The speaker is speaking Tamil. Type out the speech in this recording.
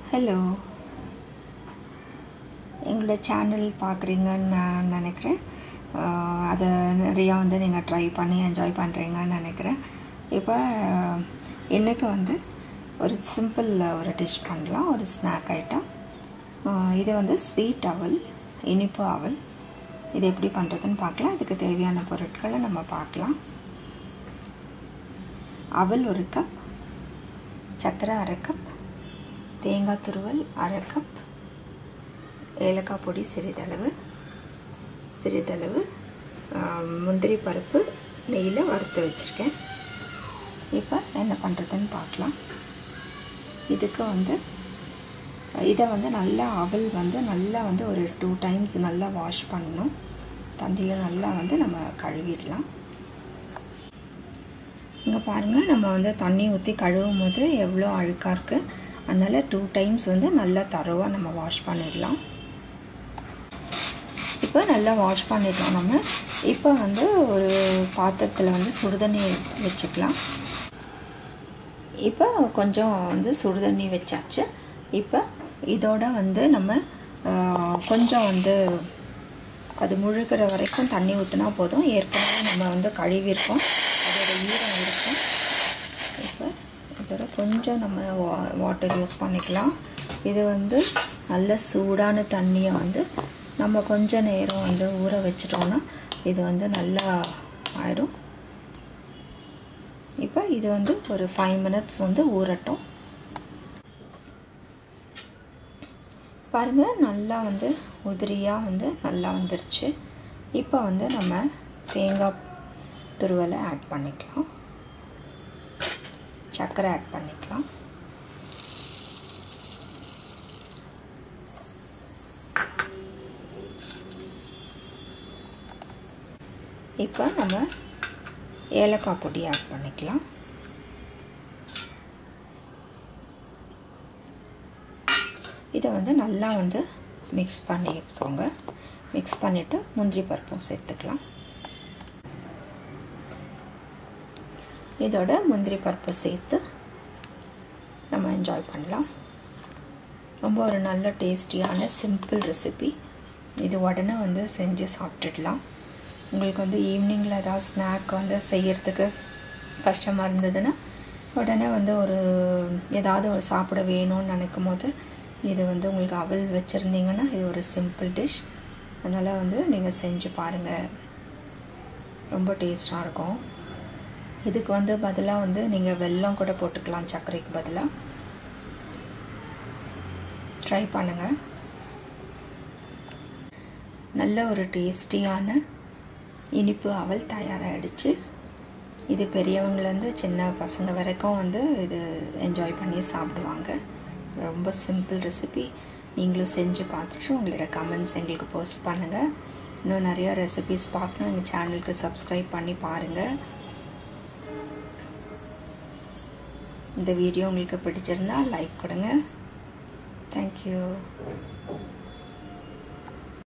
ஹலோ எங்களோட சேனல் பார்க்குறீங்கன்னு நான் நினைக்கிறேன் ஆஹ் அதை நிறையா வந்து நீங்கள் ட்ரை பண்ணி என்ஜாய் பண்ணுறீங்கன்னு நினைக்கிறேன் இப்போ இன்றைக்கி வந்து ஒரு சிம்பிள் ஒரு டிஷ் பண்ணலாம் ஒரு ஸ்நாக் ஐட்டம் இது வந்து ஸ்வீட் அவல் இனிப்பு அவல் இது எப்படி பண்ணுறதுன்னு பார்க்கலாம் இதுக்கு தேவையான பொருட்களை நம்ம பார்க்கலாம் அவல் ஒரு கப் சர்க்கரை அரை கப் தேங்காய் துருவல் அரை கப் ஏலக்காய் பொடி சிறிதளவு சிறிதளவு முந்திரி பருப்பு நெய்யில் வறுத்து வச்சுருக்கேன் இப்போ என்ன பண்ணுறதுன்னு பார்க்கலாம் இதுக்கு வந்து இதை வந்து நல்லா அவல் வந்து நல்லா வந்து ஒரு டூ டைம்ஸ் நல்லா வாஷ் பண்ணணும் தண்ணியில் நல்லா வந்து நம்ம கழுவிடலாம் இங்கே பாருங்கள் நம்ம வந்து தண்ணி ஊற்றி கழுவும் போது எவ்வளோ அழுக்காக இருக்குது அதனால் டூ டைம்ஸ் வந்து நல்லா தரோவாக நம்ம வாஷ் பண்ணிடலாம் இப்போ நல்லா வாஷ் பண்ணிடலாம் நம்ம இப்போ வந்து ஒரு பாத்திரத்தில் வந்து சுடுதண்ணி வச்சுக்கலாம் இப்போ கொஞ்சம் வந்து சுடுதண்ணி வச்சாச்சு இப்போ இதோட வந்து நம்ம கொஞ்சம் வந்து அது முழுகிற வரைக்கும் தண்ணி ஊற்றினா போதும் ஏற்கனவே நம்ம வந்து கழுவிருக்கோம் அதோட ஈரம் இருக்கும் இப்போ இதோட கொஞ்சம் நம்ம வா வாட்டர் யூஸ் பண்ணிக்கலாம் இது வந்து நல்ல சூடான தண்ணியை வந்து நம்ம கொஞ்ச நேரம் வந்து ஊற வச்சிட்டோன்னா இது வந்து நல்லா ஆகிடும் இப்போ இது வந்து ஒரு ஃபைவ் மினிட்ஸ் வந்து ஊறட்டும் பாருங்கள் நல்லா வந்து உதிரியாக வந்து நல்லா வந்துருச்சு இப்போ வந்து நம்ம தேங்காய் துருவலை ஆட் பண்ணிக்கலாம் சர்க்கரை ஆட் பண்ணிக்கலாம் இப்போ நம்ம ஏலக்காய் பொடி ஆட் பண்ணிக்கலாம் இதை வந்து நல்லா வந்து மிக்ஸ் பண்ணிக்கோங்க மிக்ஸ் பண்ணிவிட்டு முந்திரி பருப்பும் சேர்த்துக்கலாம் இதோட முந்திரி பருப்பு சேர்த்து நம்ம என்ஜாய் பண்ணலாம் ரொம்ப ஒரு நல்ல டேஸ்டியான சிம்பிள் ரெசிபி இது உடனே வந்து செஞ்சு சாப்பிட்டுடலாம் உங்களுக்கு வந்து ஈவினிங்கில் ஏதாவது ஸ்நாக் வந்து செய்கிறதுக்கு கஷ்டமாக இருந்ததுன்னா உடனே வந்து ஒரு ஏதாவது ஒரு சாப்பிட வேணும்னு நினைக்கும் போது இது வந்து உங்களுக்கு அவல் வச்சுருந்தீங்கன்னா இது ஒரு சிம்பிள் டிஷ் அதனால் வந்து நீங்கள் செஞ்சு பாருங்கள் ரொம்ப டேஸ்ட்டாக இருக்கும் இதுக்கு வந்து பதிலாக வந்து நீங்கள் வெல்லம் கூட போட்டுக்கலாம் சர்க்கரைக்கு பதிலாக ட்ரை பண்ணுங்கள் நல்ல ஒரு டேஸ்டியான இனிப்பு அவல் தயாராகிடுச்சு இது பெரியவங்கலேருந்து சின்ன பசங்க வரைக்கும் வந்து இது என்ஜாய் பண்ணி சாப்பிடுவாங்க ரொம்ப சிம்பிள் ரெசிபி நீங்களும் செஞ்சு பார்த்துட்டு உங்களோட கமெண்ட்ஸ் எங்களுக்கு போஸ்ட் பண்ணுங்கள் இன்னும் நிறையா ரெசிபிஸ் பார்க்கணும் எங்கள் சேனலுக்கு சப்ஸ்கிரைப் பண்ணி பாருங்கள் இந்த வீடியோ உங்களுக்கு பிடிச்சிருந்தா லைக் கொடுங்க தேங்க்யூ